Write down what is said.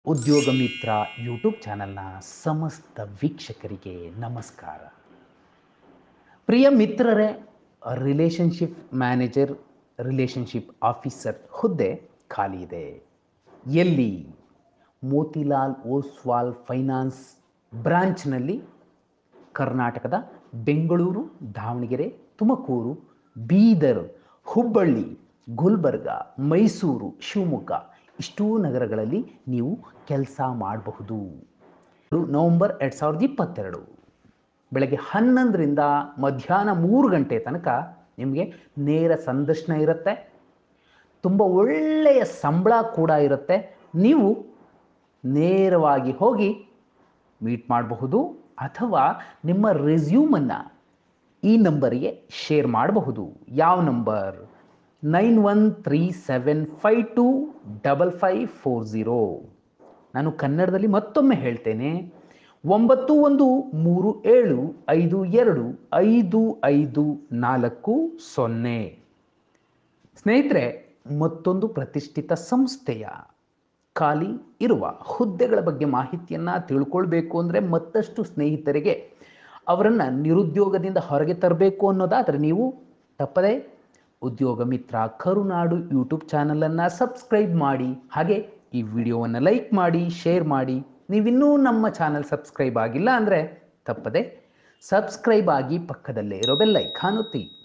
ಉದ್ಯೋಗ ಮಿತ್ರ ಯೂಟ್ಯೂಬ್ ಚಾನಲ್ನ ಸಮಸ್ತ ವೀಕ್ಷಕರಿಗೆ ನಮಸ್ಕಾರ ಪ್ರಿಯ ಮಿತ್ರರೇ ರಿಲೇಷನ್ಶಿಪ್ ಮ್ಯಾನೇಜರ್ ರಿಲೇಷನ್ಶಿಪ್ ಆಫೀಸರ್ ಹುದ್ದೆ ಖಾಲಿ ಇದೆ ಎಲ್ಲಿ ಮೋತಿಲಾಲ್ ಓಸ್ವಾಲ್ ಫೈನಾನ್ಸ್ ಬ್ರಾಂಚ್ನಲ್ಲಿ ಕರ್ನಾಟಕದ ಬೆಂಗಳೂರು ದಾವಣಗೆರೆ ತುಮಕೂರು ಬೀದರ್ ಹುಬ್ಬಳ್ಳಿ ಗುಲ್ಬರ್ಗ ಮೈಸೂರು ಶಿವಮೊಗ್ಗ ಇಷ್ಟೂ ನಗರಗಳಲ್ಲಿ ನೀವು ಕೆಲಸ ಮಾಡಬಹುದು ನವೆಂಬರ್ ಎರಡು ಸಾವಿರದ ಇಪ್ಪತ್ತೆರಡು ಬೆಳಗ್ಗೆ ಹನ್ನೊಂದರಿಂದ ಮಧ್ಯಾಹ್ನ ಮೂರು ಗಂಟೆ ತನಕ ನಿಮಗೆ ನೇರ ಸಂದರ್ಶನ ಇರುತ್ತೆ ತುಂಬ ಒಳ್ಳೆಯ ಸಂಬಳ ಕೂಡ ಇರುತ್ತೆ ನೀವು ನೇರವಾಗಿ ಹೋಗಿ ಮೀಟ್ ಮಾಡಬಹುದು ಅಥವಾ ನಿಮ್ಮ ರೆಸ್ಯೂಮನ್ನು ಈ ನಂಬರಿಗೆ ಶೇರ್ ಮಾಡಬಹುದು ಯಾವ number nine one three seven five two double five four zero ನಾನು ಕನ್ನಡದಲ್ಲಿ ಮತ್ತೊಮ್ಮೆ ಹೇಳ್ತೇನೆ ಒಂಬತ್ತು ಒಂದು ಮೂರು ಏಳು ಐದು ಎರಡು ಐದು ಐದು ನಾಲ್ಕು ಸೊನ್ನೆ ಸ್ನೇಹಿತರೆ ಮತ್ತೊಂದು ಪ್ರತಿಷ್ಠಿತ ಸಂಸ್ಥೆಯ ಖಾಲಿ ಇರುವ ಹುದ್ದೆಗಳ ಬಗ್ಗೆ ಮಾಹಿತಿಯನ್ನು ತಿಳ್ಕೊಳ್ಬೇಕು ಅಂದರೆ ಮತ್ತಷ್ಟು ಸ್ನೇಹಿತರಿಗೆ ಅವರನ್ನು ನಿರುದ್ಯೋಗದಿಂದ ಹೊರಗೆ ತರಬೇಕು ಅನ್ನೋದಾದರೆ ನೀವು ತಪ್ಪದೆ ಉದ್ಯೋಗ ಮಿತ್ರ ಕರುನಾಡು ಯೂಟ್ಯೂಬ್ ಚಾನಲನ್ನು ಸಬ್ಸ್ಕ್ರೈಬ್ ಮಾಡಿ ಹಾಗೆ ಈ ವಿಡಿಯೋವನ್ನು ಲೈಕ್ ಮಾಡಿ ಶೇರ್ ಮಾಡಿ ನೀವಿನ್ನೂ ನಮ್ಮ ಚಾನಲ್ ಸಬ್ಸ್ಕ್ರೈಬ್ ಆಗಿಲ್ಲ ಅಂದರೆ ತಪ್ಪದೆ ಸಬ್ಸ್ಕ್ರೈಬ್ ಆಗಿ ಪಕ್ಕದಲ್ಲೇ ಇರೋ ಬೆಲ್ಲೈಕಾನ್ ಒತ್ತಿ